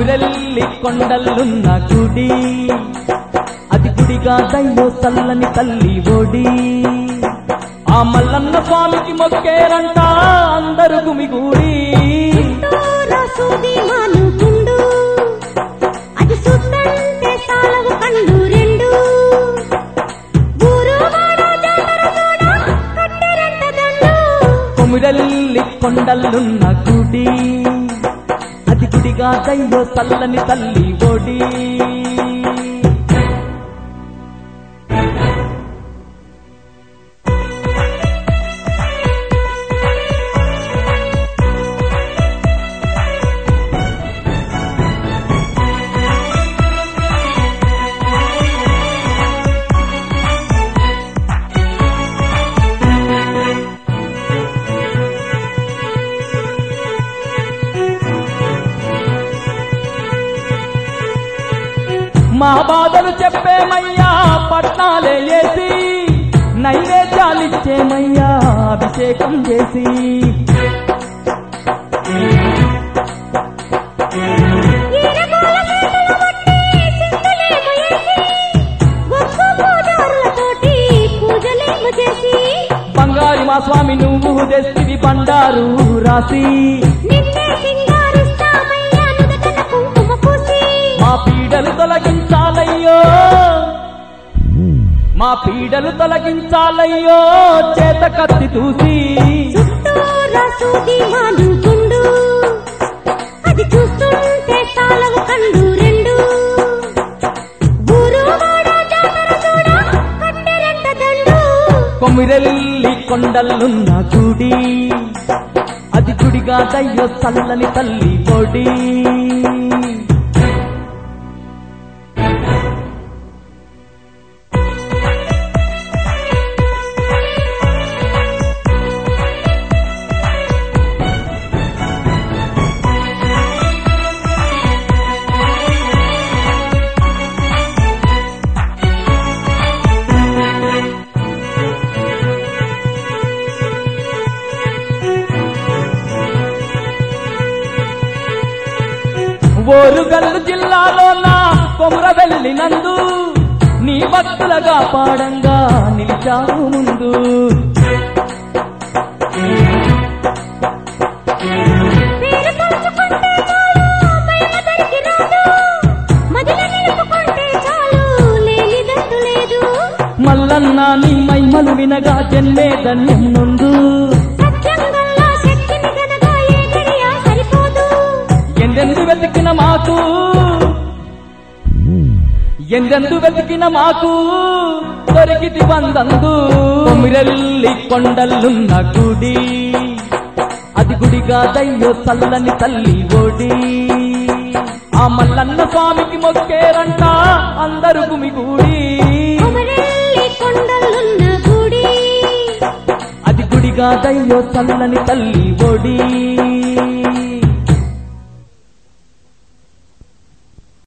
కొమిరెల్లి కొండలున్న గుడి అది గుడిగా దయ్యో చల్లని తల్లి ఓడి ఆ మల్లన్న స్వామికి మొక్కేరంట అందరు గుమిగూడి రాసుది మానుకుండు అది సుత్తంటే సాలవు కండు రెండు ఊరు వాడ జాతర చూడ కట్టెరంట దండు కొమిరెల్లి కొండలున్న గుడి అది గుడిగా దయ్యో చల్లని తల్లి ఓడి మా బాధలు చెప్పేమయ్యా పట్నాలే వేసి నైవేద్యాలిచ్చేమయ్యా అభిషేకం చేసి ఈరగోల చేతులు పట్టి సింధులేమో వేసి గొప్ప పూజారులతోటి పూజలేమో చేసి బంగారు మా స్వామి నువ్వు తెస్తివి బండారు రాసి నిన్నే సింగారిస్తామయ్యా నుదుటన కుంకుమ పూసి మా పీడలు తొలగించాలయ్యో మా పీడలు తొలగించాలయ్యో చేత కత్తి చూసి చుట్టూరా సూది మానుకుండు అది చూస్తుంటే సాలవు కండు రెండు ఊరు వాడ జాతర చూడ కట్టెరంట దండు కొమిరెల్లి కొండలున్న గుడి అది గుడిగా దయ్యో చల్లని తల్లి పొడి ఓరుగల్లు జిల్లాలో నా కొమర వెళ్ళినందు నీ భక్తులగా పాడంగా నిలిచావు ముందు పేరు తలుచుకుంటే చాలు ప్రేమ దరికి రాదు మదిల నిలుపుకుంటే చాలు లేని దండు లేదు మల్లన్న నీ మైమలు వినగా జన్మే ధన్యం నుండు సత్యంగల్లా శక్తిని గనగా ఏ గడియా సరిపోదు ఎందెందు వెతికిన మాకు ఎందెందు వెతికిన మాకు దొరికితి వందందు కొమిరెల్లి కొండలున్న గుడి అది గుడిగా దయ్యో చల్లని తల్లి ఓడి ఆ మల్లన్న స్వామికి మొక్కేరంట అందరు గుమిగూడి కొమరెల్లి కొండలున్న గుడి అది గుడిగా దయ్యో చల్లని తల్లి ఓడి